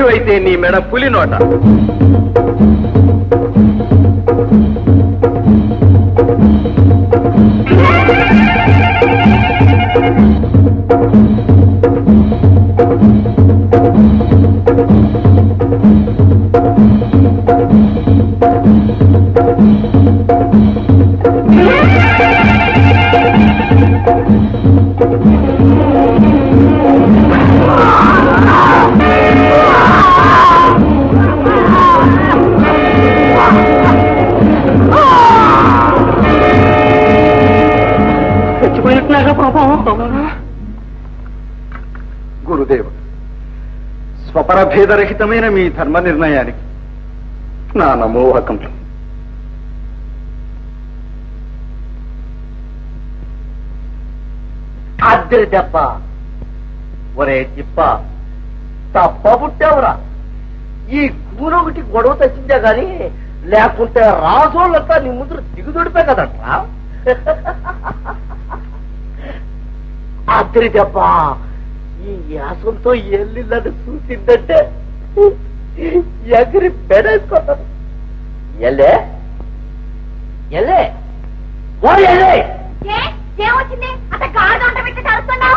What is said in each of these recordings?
అయితే నీ మెడ పులి నోట చచ్చిపోయినట్టున్నాగా పాపం గురుదేవ స్వపరభేదరహితమైన మీ ధర్మ నిర్ణయానికి నా నమోహకములు అద్దరి దెబ్బ ఒరే తిప్ప తప్ప పుట్టావురా ఈ కూరొకటి గొడవ తెచ్చిందే గాని లేకుంటే రాజోళ్ళంతా నీ ముందు దిగుదొడిపే కదంట్రా అద్దరి దెబ్బ ఈ యాసంతో ఎల్లిందని చూసిందంటే ఎగిరి పెడేసుకోతాను ఎల్లే ఎల్లే ఓ ఎల్లే ఏ ఏమొచ్చింది అత గాడిద వంట పెట్టి కలుస్తున్నావు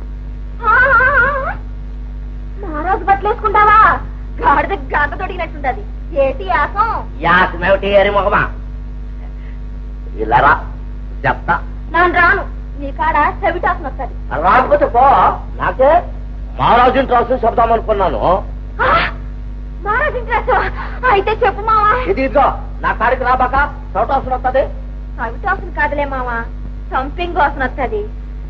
మహారాజు బట్టలు వేసుకుంటావా గాడిద గంట తొడిగినట్టుంటది ఏటి యాసం యాసమేమిటి అని మొగమా ఇల్లరా చెప్తా నాను రాను నీ కాడ చెవిటాసం వస్తుంది రాకపోతే పో నాకే మహారాజుని రాసు చెప్దాం అనుకున్నాను మహారాజు ఇంట్రెస్ట్ అయితే చెప్పు మావా ఇది ఇదిగో నా కాడికి రాబాక చౌటాసులు వస్తుంది చెవిటాసం కాదులే మావా సంపింగ్ వాసన వస్తుంది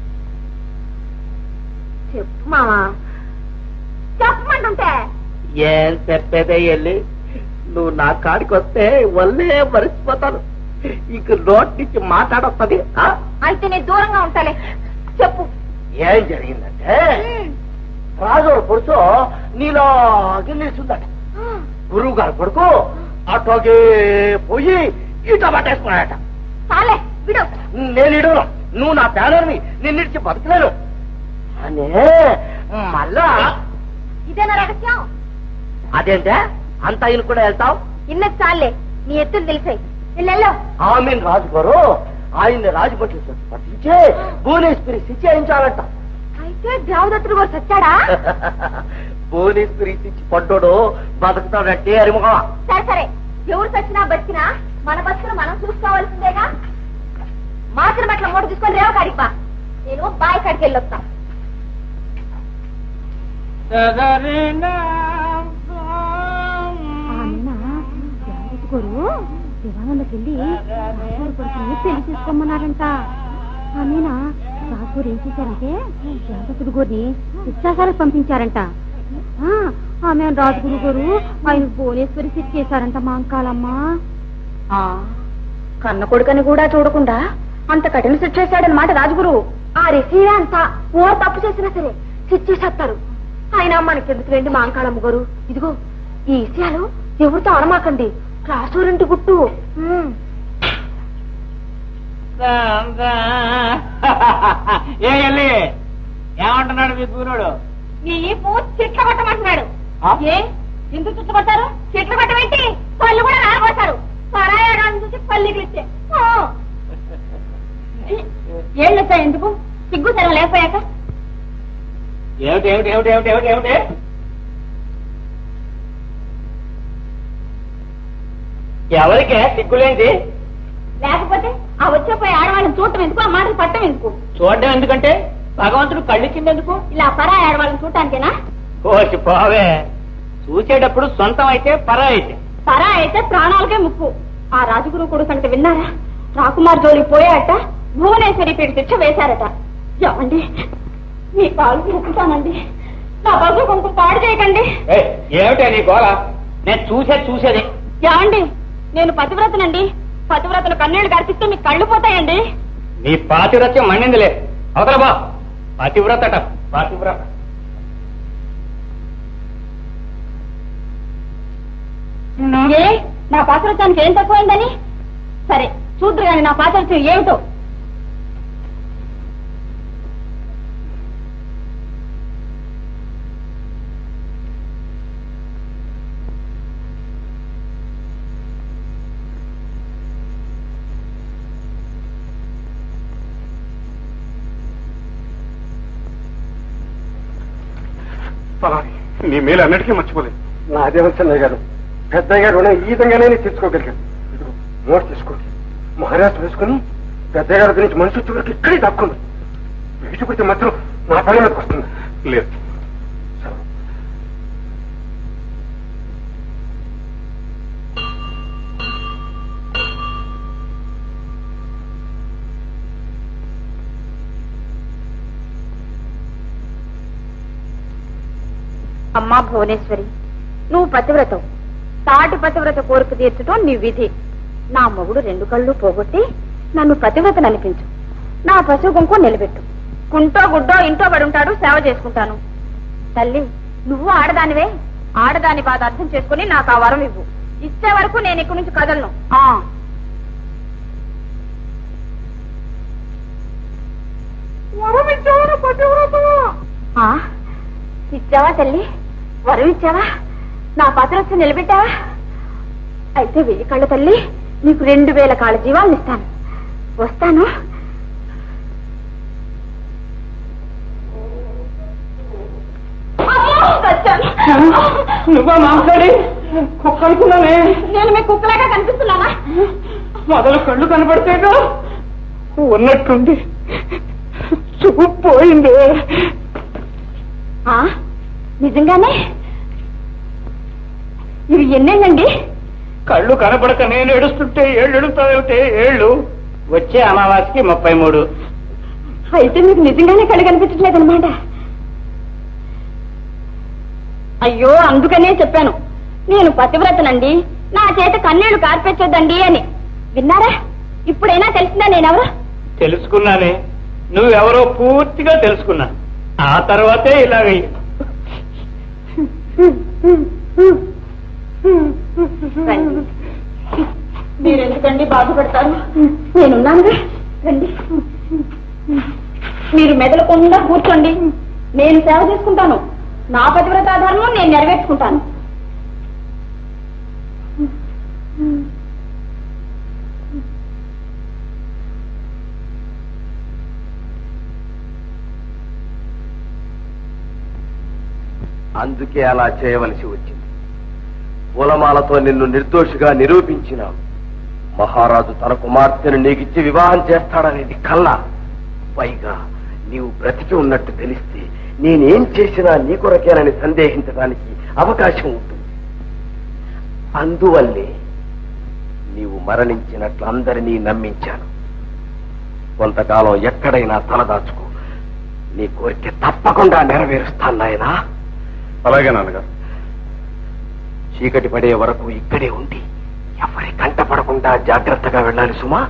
చెప్పు మావా చెప్పమంటుంటే ఏం చెప్పేదే వెళ్ళి నువ్వు నా కాడికి వస్తే వల్లే మరిచిపోతాను ఇంక నోటి నుంచి మాట్లాడొస్తుంది అయితే నేను దూరంగా ఉంటాలే చెప్పు ఏం జరిగిందంటే రాజు కొడుకు నీలో నిల్చుందట గురువు గారు కొడుకు అటోకి పోయి ఈట పట్టేసుకున్నాడట చాలే విడు నేను ఇడను నువ్వు నా పేదర్ని నిన్నిడిచి బతకలేను అనే మళ్ళా ఇదేనా రహస్యం అదేంటే అంత ఆయన కూడా వెళ్తావు ఇన్నది చాలే నీ ఎత్తులు తెలిసాయి వెళ్ళెల్లో ఆమెను రాజు గారు ఆయన్ని రాజుపట్ల పట్టించి భువనేశ్వరి శిక్ష చేయించాలంట అయితే దేవదత్తుడు కూడా చచ్చాడా భువనేశ్వరి శిక్ష పడ్డోడు బతుకుతాడంటే అరిముఖ సరే సరే ఎవరు చచ్చినా బతికినా మన బతుకును మనం చూసుకోవాల్సిందేగా మాసిన బట్టల మూట తీసుకొని రేవ కాడికి బా నేను బాయ్ కాడికి వెళ్ళొస్తా దివాణంలోకి వెళ్ళి రాజుగారి కొడుకుని పెళ్లి చేసుకోమన్నారంట ఆమెనా రాజుగారు ఏం చేశారంటే దేవదత్తుడు గోరిని శిక్షాశాలకు పంపించారంట ఆ, ఆమె రాజుగురు గారు ఆయన భువనేశ్వరి సిట్ చేశారంట మా అంకాలమ్మ కన్న కొడుకని కూడా చూడకుండా అంత కఠిన శిక్ష చేశాడనమాట రాజుగురు ఆ రిసీవే అంత ఓ తప్పు చేసినా సరే శిక్ష చేసేస్తారు ఆయన మనకెందుకు రండి మా అంకాళమ్మ గారు ఇదిగో ఈ విషయాలు ఎవరితో అనమాకండి రాసూరింటి గుట్టు ఉమ్. ఏ వెళ్ళి ఏమంటున్నాడు మీ కూనోడు ఈ ఈపు చెట్ల కొట్టమంటున్నాడు ఆ? ఏ ఎందుకు చుట్టుకొట్టారు చెట్లు కొట్టమేంటి పళ్ళు కూడా నారబోతారు పరాయడాన్ని చూసి పల్లికి ఇచ్చే ఏళ్ళు వచ్చాయి ఎందుకు సిగ్గు సరే లేకపోయాక ఏమిటి ఏమిటి ఏమిటి ఏమిటి ఏమిటి ఏమిటి ఎవరికే సిగ్గులేంటి లేకపోతే ఆ వచ్చేపోయి ఆడవాళ్ళని చూడటం ఎందుకు ఆ మాటలు పట్టం ఎందుకు చూడడం ఎందుకంటే భగవంతుడు కళ్ళిచ్చిందెందుకు ఇలా పరాయి ఆడవాళ్ళని చూడటానికేనా కోసి పోవే చూసేటప్పుడు సొంతం అయితే పరా అయితే పరా అయితే ప్రాణాలకే ముప్పు ఆ రాజగురు కొడుకు అంటే విన్నారా రాకుమార్ జోలికి పోయాట భువనేశ్వరి పేరు శిక్ష వేశారట ఏమండి మీ కాలు మొక్కుతానండి నా బస్సు కొంచెం పాడు చేయకండి ఏయ్, ఏమిటే నీ గోల నేను చూసేది చూసేది ఏమండి నేను పతివ్రతనండి పతివ్రతలు కన్నీళ్లు కరిపిస్తే మీకు కళ్ళు పోతాయండి నీ పాతివ్రత్యం మండిందిలే అవతల బా పాతివ్రతట పాతివ్రత ఏ నా పాతివ్రతానికి ఏం తక్కువైందని సరే చూద్దరు గాని నా పాతివ్రత్యం ఏమిటో పలాని నీ మేలు అన్నిటికీ మర్చిపోలేదు నాదే చెన్నయ్య గారు పెద్దయ్య గారు రుణం ఈ విధంగానే నేను తీర్చుకోగలిగాను ఇదిగో మోట తీసుకోండి మహారాష్ట్ర వేసుకుని పెద్దయ్య గారి గురించి మనిషి వచ్చే వరకు ఇక్కడే దక్కుంది విడిచిపెడితే మాత్రం నా పని మీదకి వస్తుంది లేదు అమ్మా భువనేశ్వరి నువ్వు పతివ్రతం తాటి పతివ్రత కోరిక తీర్చడం నీ విధి నా మొగుడు రెండు కళ్ళు పోగొట్టి నన్ను పతివ్రత అనిపించు నా పశువు కుంకు నిలబెట్టు కుంటో గుడ్డో ఇంటో పడి ఉంటాడు సేవ చేసుకుంటాను తల్లి నువ్వు ఆడదానివే ఆడదాని బాధ అర్థం చేసుకుని నాకు ఆ వరం ఇవ్వు ఇచ్చే వరకు నేను ఇక్కడి నుంచి కదలను ఆ ఆ, ఇచ్చావా తల్లి వరం ఇచ్చావా నా పత్రస్సు నిలబెట్టావా అయితే వెయ్యి కళ్ళ తల్లి నీకు రెండు వేల కాళ్ళ జీవాలను ఇస్తాను వస్తాను నువ్వా మాట్లాడి కుక్క అనుకున్నానే నేను మీ కుక్కలాగా కనిపిస్తున్నానా మొదలు కళ్ళు కనపడితేగా ఉన్నట్టుండి చూపు పోయింది ఆ, నిజంగానే ఇవి ఎన్నేనండి కళ్ళు కనపడక నేను ఏడుస్తుంటే ఏళ్ళు ఎడుగుతావుతే ఏళ్ళు వచ్చే అమావాస్యకి ముప్పై మూడు అయితే మీకు నిజంగానే కళ్ళు కనిపించట్లేదు అనమాట అయ్యో అందుకనే చెప్పాను నేను పతివ్రతనండి నా చేత కన్నీళ్లు కార్పెచ్చొద్దండి అని విన్నారా ఇప్పుడైనా తెలిసిందా నేనెవరు తెలుసుకున్నానే నువ్వెవరో పూర్తిగా తెలుసుకున్నా ఆ తర్వాతే ఇలాగయ్యి రండి మీరెందుకండి బాధపడతారు నేనున్నానుగా రండి మీరు మెదలకుండా కూర్చోండి నేను సేవ చేసుకుంటాను నా పతివ్రత ధర్మం నేను నెరవేర్చుకుంటాను అందుకే అలా చేయవలసి వచ్చింది పూలమాలతో నిన్ను నిర్దోషిగా నిరూపించినావు మహారాజు తన కుమార్తెను నీకిచ్చి వివాహం చేస్తాడనేది కల్లా పైగా నీవు బ్రతికి ఉన్నట్టు తెలిస్తే నేనేం చేసినా నీ కొరకేనని సందేహించడానికి అవకాశం ఉంటుంది అందువల్లే నీవు మరణించినట్లు అందరినీ నమ్మించాను కొంతకాలం ఎక్కడైనా తలదాచుకో నీ కోరిక తప్పకుండా నెరవేరుస్తాను నాయనా అలాగే నాన్నగారు చీకటి పడే వరకు ఇక్కడే ఉండి ఎవరి కంట పడకుండా జాగ్రత్తగా వెళ్ళాలి సుమా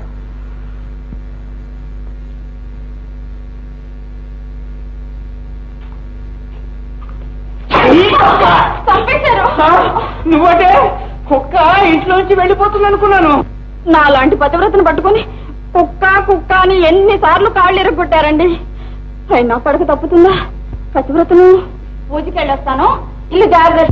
చంపేశారు నువ్వటే కుక్క ఇంట్లోంచి వెళ్ళిపోతుంది అనుకున్నాను నా లాంటి పతివ్రతను పట్టుకుని కుక్క కుక్క అని ఎన్నిసార్లు కాళ్ళు ఎరగొట్టారండి అయినా పడక తప్పుతుందా పతివ్రతను పూజకెళ్ళొస్తాను ఇల్లు జాగ్రత్త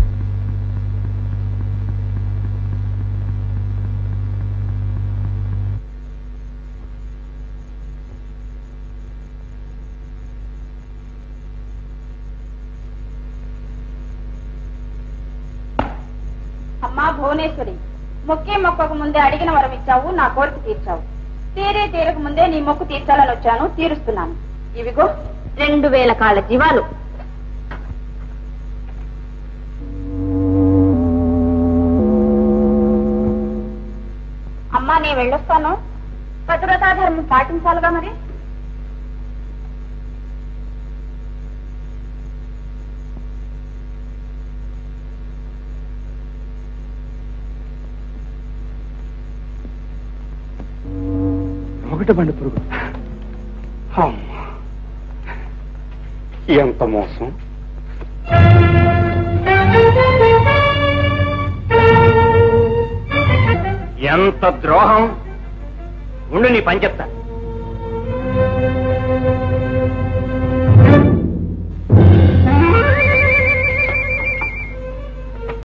అమ్మా భువనేశ్వరి మొక్కే మొక్కకు ముందే అడిగిన వరం ఇచ్చావు నా కోరిక తీర్చావు తీరే తీరక ముందే నీ మొక్కు తీర్చాలని వచ్చాను తీరుస్తున్నాను ఇవిగో రెండు వేల కాళ్ళ జీవాలు అమ్మా నేను వెళ్ళొస్తాను పతివ్రతాధర్మం పాటించాలిగా మరి ఒకటి బండి పురుగు అమ్మా. ఎంత మోసం ఎంత ద్రోహం ఉండు నీ పని చెప్తా